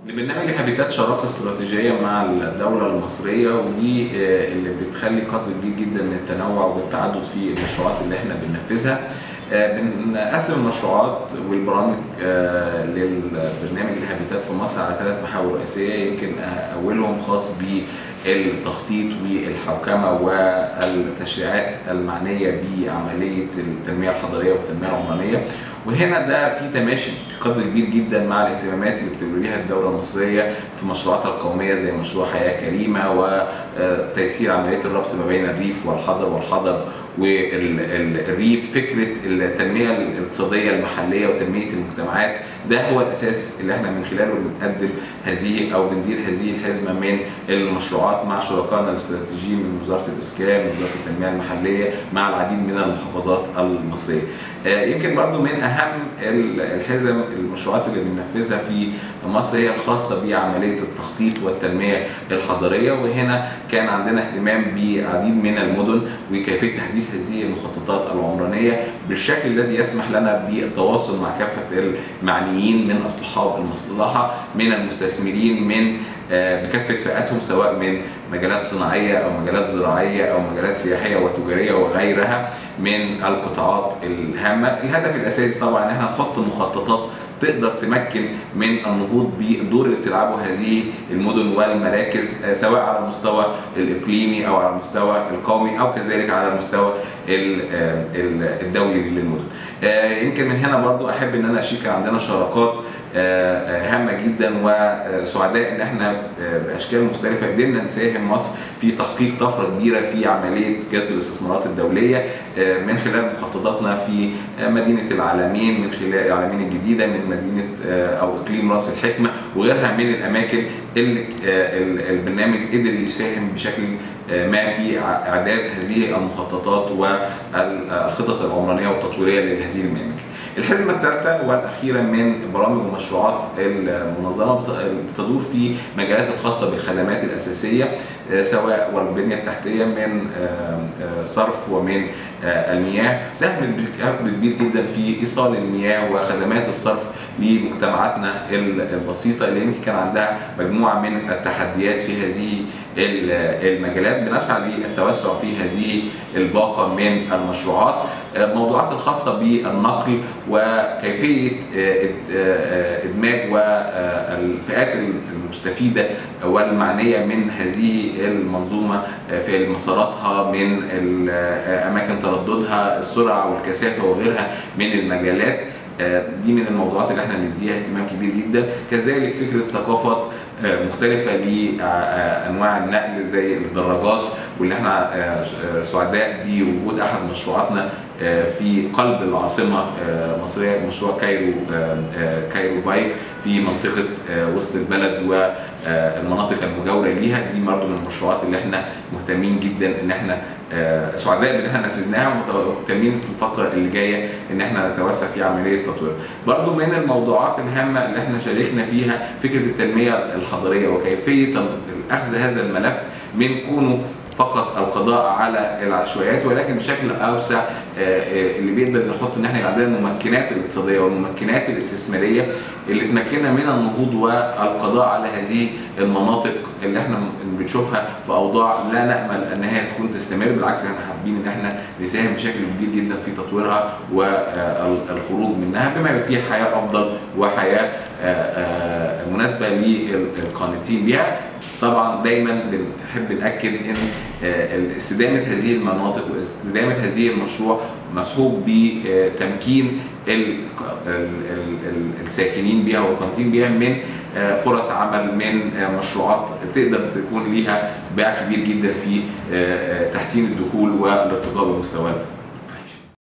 لبرنامج الهابيتات شراكة استراتيجية مع الدولة المصرية ودي آه، اللي بتخلي قدر كبير جدا من التنوع والتعدد في المشروعات اللي احنا بننفذها آه، بنقسم المشروعات والبرامج آه، للبرنامج الهابيتات في مصر على ثلاث محاور رئيسية يمكن آه، أولهم خاص بالتخطيط والحوكمة والتشريعات المعنية بعملية التنمية الحضرية والتنمية العمرانية وهنا ده في تماشي بقدر كبير جدا مع الاهتمامات اللي بتوليها الدوله المصريه في مشروعاتها القوميه زي مشروع حياه كريمه وتيسير عمليه الربط ما بين الريف والحضر والحضر والريف فكره التنميه الاقتصاديه المحليه وتنميه المجتمعات ده هو الاساس اللي احنا من خلاله بنقدم هذه او بندير هذه الحزمه من المشروعات مع شركائنا الاستراتيجيين من وزاره الاسكان من وزاره التنميه المحليه مع العديد من المحافظات المصريه. آه، يمكن برضو من اهم ال- الحزم المشروعات اللي بننفذها في مصر هي الخاصه بعمليه التخطيط والتنميه الحضريه وهنا كان عندنا اهتمام بعديد من المدن وكيفيه تحديث هذه المخططات العمرانيه بالشكل الذي يسمح لنا بالتواصل مع كافه المعنيين من اصحاب المصلحه من المستثمرين من آه، بكافه فئاتهم سواء من مجالات صناعيه او مجالات زراعيه او مجالات سياحيه وتجاريه وغيرها من القطاعات الهامه، الهدف الاساسي طبعا ان احنا نحط مخططات تقدر تمكن من النهوض بالدور اللي بتلعبه هذه المدن والمراكز آه، سواء على المستوى الاقليمي او على المستوى القومي او كذلك على المستوى ال- آه، ال- الدولي للمدن. آه، يمكن من هنا برضو احب ان انا اشير كان عندنا شراكات آه، آه، هامه جدا وسعداء ان احنا آه، باشكال مختلفه قدرنا نساهم مصر في تحقيق طفره كبيره في عمليه جذب الاستثمارات الدوليه آه، من خلال مخططاتنا في آه، مدينه العالمين من خلال العالمين الجديده من مدينه آه، او اقليم راس الحكمه وغيرها من الاماكن اللي آه، ال- البرنامج قدر يساهم بشكل آه، ما في ع- اعداد هذه المخططات والخطط العمرانيه والتطويريه لهذه الاماكن. الحزمه الثالثه والاخيره من برامج ومشروعات المنظمه بت- بتدور في مجالات الخاصه بالخدمات الاساسيه آه، سواء والبنيه التحتيه من آه، آه، صرف ومن آه، المياه ساهمت بشكل كبير جدا في ايصال المياه وخدمات الصرف لمجتمعاتنا ال- البسيطه اللي يمكن كان عندها مجموعه من التحديات في هذه ال- المجالات بنسعى للتوسع في هذه الباقه من المشروعات آه، الموضوعات الخاصه بالنقل وكيفيه آه، إد- آه، ادماج والفئات المستفيده والمعنيه من هذه المنظومه آه، في مساراتها من ال- آه، اماكن ترددها السرعه والكثافه وغيرها من المجالات آه، دي من الموضوعات اللي احنا بنديها اهتمام كبير جدا كذلك فكره ثقافات آه، مختلفه لانواع النقل زي الدراجات واللي احنا آه، آه، سعداء بوجود احد مشروعاتنا آه، في قلب العاصمه آه، مصريه مشروع كايرو آه، آه، كايرو بايك في منطقه آه، وسط البلد والمناطق المجاوره ليها دي برضه من المشروعات اللي احنا مهتمين جدا ان احنا آه، سعداء بان احنا نفذناها ومهتمين في الفتره اللي جايه ان احنا نتوسع في عمليه التطوير. برضه من الموضوعات الهامه اللي احنا شاركنا فيها فكره التنميه الحضريه وكيفيه اخذ هذا الملف من كونه فقط القضاء على العشوائيات ولكن بشكل اوسع آه، آه، اللي بيقدر نحط ان احنا يبقى عندنا الممكنات الاقتصاديه والممكنات الاستثماريه اللي تمكننا من النهوض والقضاء على هذه المناطق اللي احنا بنشوفها في اوضاع لا نامل ان هي تكون تستمر بالعكس احنا حابين ان احنا نساهم بشكل كبير جدا في تطويرها والخروج منها بما يتيح حياه افضل وحياه آه، آه، مناسبه للقانتين بها طبعا دايما بنحب ناكد ان آه، استدامه هذه المناطق واستدامه هذه المشروع مصحوب بتمكين ال- ال- ال- ال- الساكنين بها والقانتين بها من آه، فرص عمل من آه، مشروعات تقدر تكون ليها باع كبير جدا في آه، آه، تحسين الدخول والارتقاء بمستواها